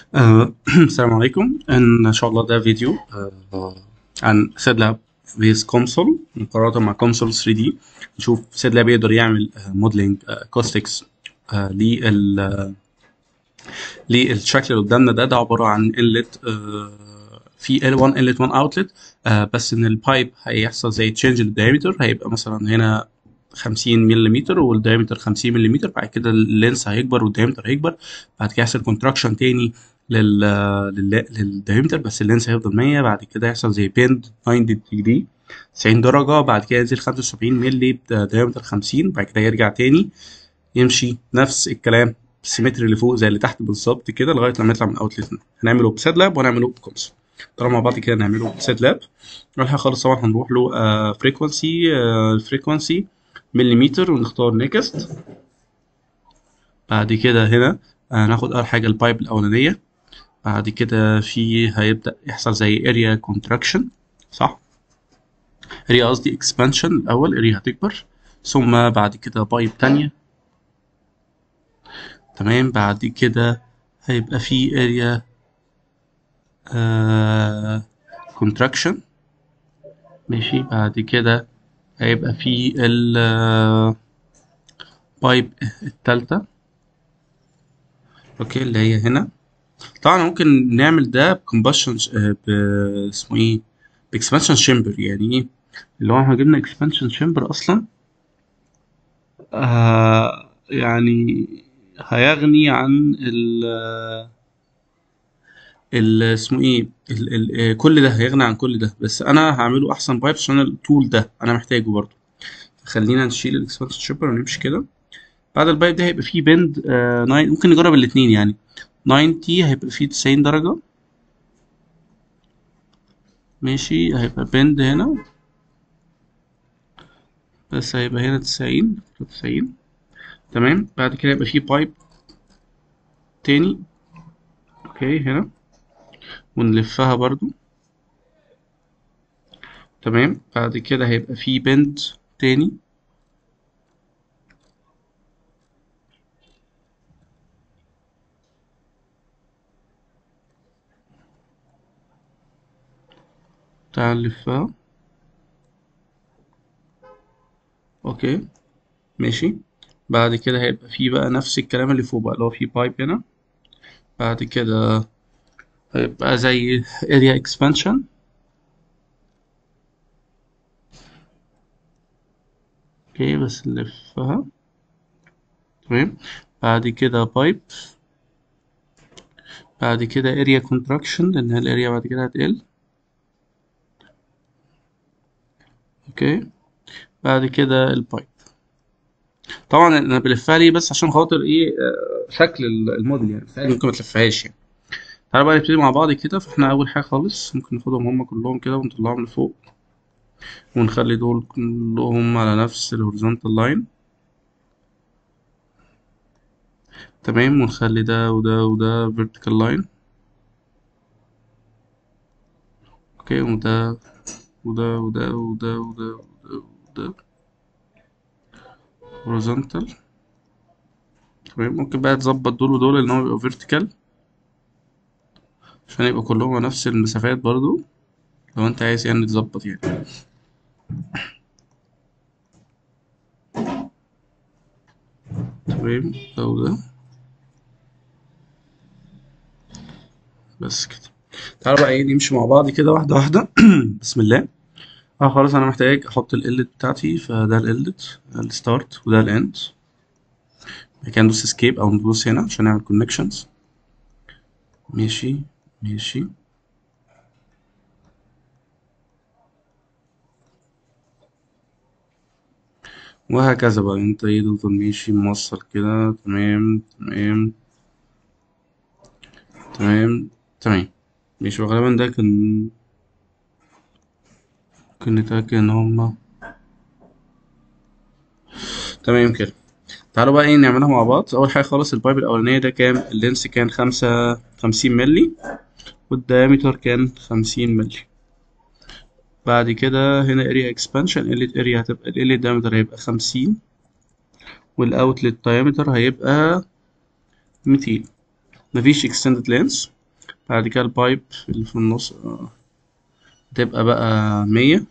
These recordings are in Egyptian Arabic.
آه، السلام عليكم ان شاء الله ده فيديو آه، عن سيد لاب فيس كونسول مقارنة مع كونسول 3 دي نشوف سيد لاب يقدر يعمل موديلنج كوستكس لل آه، للشكل اللي قدامنا ده ده عبارة عن انلت في L1 انلت 1 اوتلت بس ان البايب هيحصل زي تشينج للدايمتر هيبقى مثلا هنا 50 ملم والدايمتر 50 ملم بعد كده اللينس هيكبر والدايمتر هيكبر بعد كده يحصل كونتراكشن تاني لل لل للدايمتر بس اللينس هيفضل 100 بعد كده يحصل زي بيند 90 ديجري 90 درجة بعد كده ينزل 75 مللي بدايمتر 50 بعد كده يرجع تاني يمشي نفس الكلام السيمتري اللي فوق زي اللي تحت بالظبط كده لغايه لما يطلع من اوتلت هنعمله بسيد لاب وهنعمله بكونسول طالما مع بعض كده نعمله بسيد لاب اول حاجه خالص طبعا هنروح له فريكونسي الفريكونسي مليمتر ونختار نيكست بعد كده هنا هناخد اول حاجه البايب الاولانيه بعد كده في هيبدا يحصل زي اريا كونتراكشن صح اريا قصدي اكسبانشن الاول اريا هتكبر ثم بعد كده بايب تانية تمام بعد كده هيبقى في اريا كونتراكشن ماشي بعد كده هيبقى في ال بايب التالتة اوكي اللي هي هنا طبعا ممكن نعمل ده بكمبشن ب اسمه ايه باكسبانشن شامبر يعني ايه اللي هو احنا جبنا اكسبانشن شامبر اصلا آه يعني هيغني عن ال ال اسمه ايه ال ال كل ده هيغني عن كل ده بس انا هعمله احسن بايب عشان التول ده انا محتاجه برضو خلينا نشيل الاكسبانشن شامبر ونمشي كده بعد البايب ده هيبقى فيه بند آه ممكن نجرب الاتنين يعني 90 هيبقى فيه 90 درجة ماشي هيبقى بند هنا بس هيبقى هنا 90 90 تمام بعد كده يبقى فيه بايب تاني اوكي هنا ونلفها برضو تمام بعد كده هيبقى فيه بند تاني تعال نلفها اوكي ماشي بعد كده هيبقى فيه بقى نفس الكلام اللي فوق بقى اللي هو فيه بايب هنا بعد كده هيبقى زي area expansion اوكي بس نلفها تمام بعد كده بايب بعد كده area contraction لان الاريا بعد كده هتقل اوكي بعد كده البايب طبعا انا بلفها ليه بس عشان خاطر ايه آه شكل الموديل يعني فعلا ممكن ما تلفهاش يعني تعالى بقى نبتدي مع بعض كده فاحنا اول حاجه خالص ممكن ناخدهم هما كلهم كده ونطلعهم لفوق ونخلي دول كلهم على نفس الهوريزونتال لاين تمام ونخلي ده وده وده vertical line اوكي وده وده وده وده وده وده وده horizontal تمام ممكن بقى تظبط دول ودول ان هو يبقى vertical عشان يبقى كلهم نفس المسافات برضو لو انت عايز يعني تظبط يعني تمام ده وده بس كده تعالوا بقى ايه نمشي مع بعض كده واحدة واحدة بسم الله اه خلاص انا محتاج احط الالت بتاعتي فده الالت الستارت وده الاند كان ندوس اسكيب او ندوس هنا عشان نعمل كونكشنز ماشي ماشي وهكذا بقى انت ايه تفضل ماشي موصل كده تمام تمام تمام تمام ماشي وغالبا ده كان ممكن نتأكد ان هما تمام كده تعالوا بقى ايه نعملها مع بعض اول حاجه خالص البايب الاولانيه ده كان اللينس كان خمسة خمسين ملي والديامتر كان خمسين ملي بعد كده هنا اريا اكسبانشن اليت اريا هتبقى الاليت دايمتر هيبقى خمسين والاوتلت دايمتر هيبقى ميتين مفيش extended lens بعد كده البايب اللي في النص آه، تبقى بقى مية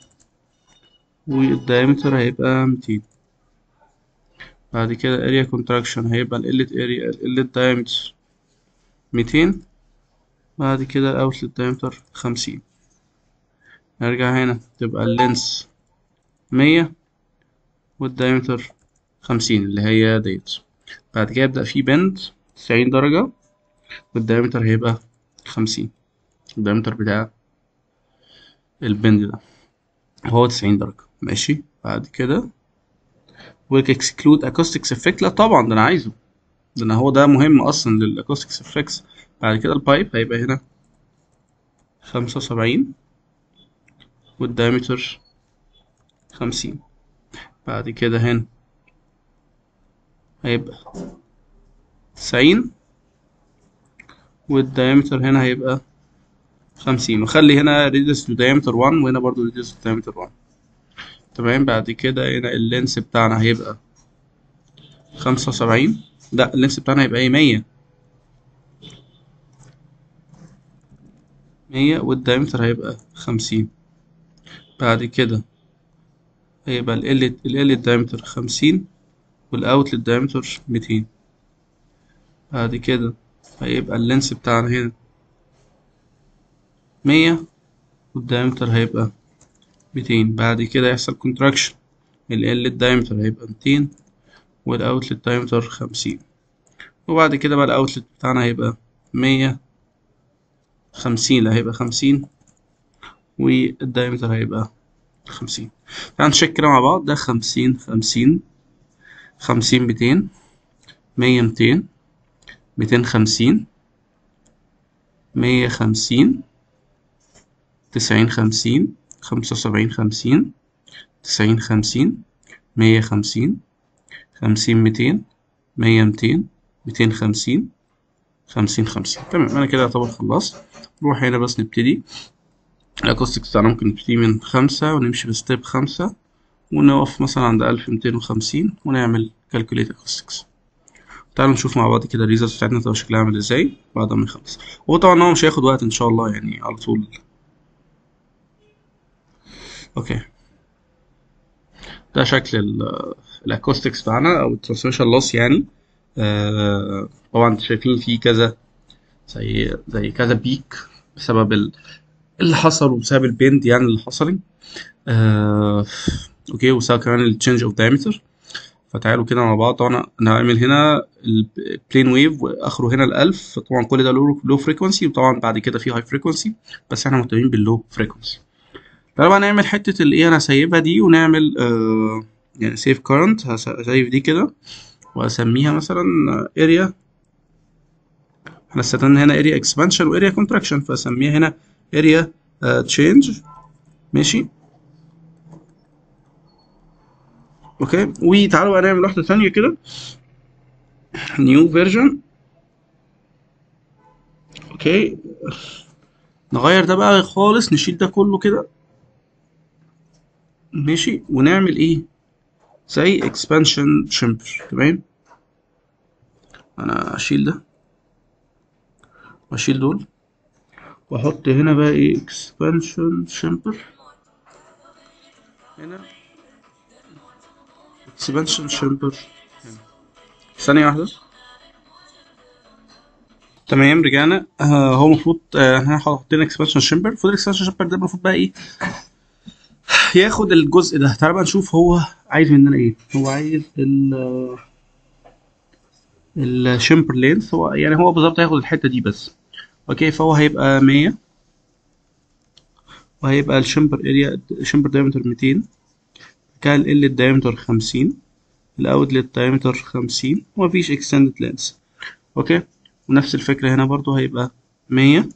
والدايمتر هيبقى ميتين بعد كده area contraction هيبقى ال area ال diameter ميتين بعد كده ال outlet diameter خمسين نرجع هنا تبقى اللينس مية والدايمتر خمسين اللي هي ديت بعد كده يبدأ في بند تسعين درجة والدايمتر هيبقى خمسين الدايمتر بتاع البند ده هو تسعين درجة ماشي بعد كده ويك اكسكلود acoustics effect لا طبعا ده انا عايزه ده انا هو ده مهم اصلا للاكوستكس effects بعد كده البايب هيبقى هنا خمسة وسبعين والدايمتر خمسين بعد كده هنا هيبقى تسعين والدايمتر هنا هيبقى خمسين وخلي هنا radius to diameter 1 وهنا برضو radius to diameter 1 تمام بعد كده هنا اللينس بتاعنا هيبقى خمسة وسبعين لا اللينس بتاعنا هيبقى ايه مية مية والدايمتر هيبقى خمسين بعد كده هيبقى ال ال ال الدايمتر خمسين والاوتلت دايمتر ميتين بعد كده هيبقى اللينس بتاعنا هنا مية والدايمتر هيبقى ميتين بعد كده يحصل كونتراكشن ال ال الدايمتر هيبقى ميتين والاوتلت دايمتر خمسين وبعد كده بقى الاوتلت بتاعنا هيبقى مية خمسين لا هيبقى خمسين والدايمتر هيبقى خمسين تعال نشيك كده مع بعض ده خمسين خمسين خمسين ميتين مية ميتين ميتين خمسين مية خمسين تسعين خمسين خمسة وسبعين خمسين تسعين خمسين مية خمسين خمسين ميتين مية ميتين ميتين خمسين خمسين خمسين تمام أنا كده يعتبر خلصت نروح هنا بس نبتدي الأكوستكس بتاعنا ممكن نبتدي من خمسة ونمشي بستيب خمسة ونقف مثلا عند ألف ميتين وخمسين ونعمل كالكوليت أكوستكس تعالوا نشوف مع بعض كده الريزلتس بتاعتنا تبقى شكلها عامل ازاي بعد ما يخلص هو طبعا هو مش هياخد وقت ان شاء الله يعني على طول اوكي ده شكل الاكوستكس بتاعنا او الترانسميشن لوس يعني آه طبعا انتوا شايفين فيه كذا زي زي كذا بيك بسبب ال- اللي حصل وبسبب البند يعني اللي حصل آه اوكي وبسبب كمان التشينج اوف دايمتر فتعالوا كده مع بعض طبعا انا هعمل هنا البلين ويف واخره هنا الالف طبعا كل ده لو فريكونسي وطبعا بعد كده في هاي فريكونسي بس احنا مهتمين باللو فريكونسي تعالوا بقى نعمل حته الايه انا سايبها دي ونعمل آه يعني سيف كارنت هسيف دي كده واسميها مثلا اريا احنا استخدمنا هنا اريا اكسبانشن واريا كونتراكشن فاسميها هنا اريا تشينج ماشي اوكي وتعالوا بقى نعمل واحده ثانيه كده نيو فيرجن اوكي نغير ده بقى خالص نشيل ده كله كده ماشي ونعمل ايه زي اكسبانشن شمبر تمام انا اشيل ده واشيل دول واحط هنا بقى ايه اكسبانشن شمبر هنا اكسبانشن شمبر هنا ثانية واحدة تمام رجعنا آه هو المفروض آه احنا حاطين اكسبانشن شمبر المفروض الاكسبانشن شمبر ده المفروض بقى ايه ياخد الجزء ده تعالى بقى نشوف هو عايز مننا ايه هو عايز ال الشمبر لينث هو يعني هو بالظبط هياخد الحته دي بس اوكي فهو هيبقى 100 وهيبقى الشمبر اريا الشمبر دايمتر 200 كان ال الدايمتر 50 الاوتلت دايمتر 50 ومفيش اكستندد لينس اوكي ونفس الفكره هنا برضو هيبقى 100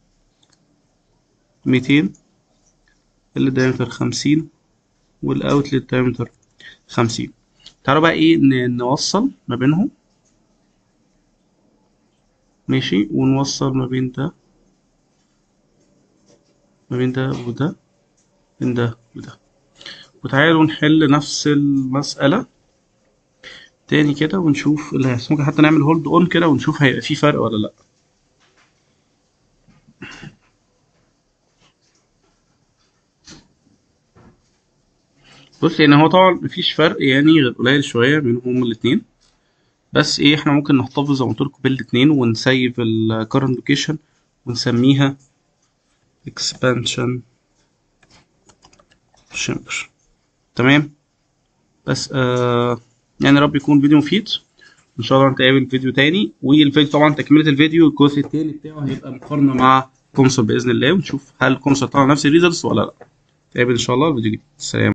200 ال دايمتر 50 والاوتلت دايمتر 50 تعالوا بقى ايه ن- نوصل ما بينهم ماشي ونوصل ما بين ده ما بين ده وده بين ده وده وتعالوا نحل نفس المسألة تاني كده ونشوف اللي هيحصل ممكن حتى نعمل هولد اون كده ونشوف هيبقى في فرق ولا لا بص يعني هو طبعا مفيش فرق يعني غير قليل شويه بينهم هما الاتنين بس ايه احنا ممكن نحتفظ زي ما قلت لكم بالاتنين ونسيف ال current location ونسميها expansion chamber تمام بس آه يعني رب يكون فيديو مفيد ان شاء الله نتقابل فيديو تاني والفيديو طبعا تكمله الفيديو الجزء التاني بتاعه هيبقى مقارنه مع كونسول باذن الله ونشوف هل كونسول طلع نفس الريزلتس ولا لا نتقابل ان شاء الله في فيديو جديد سلام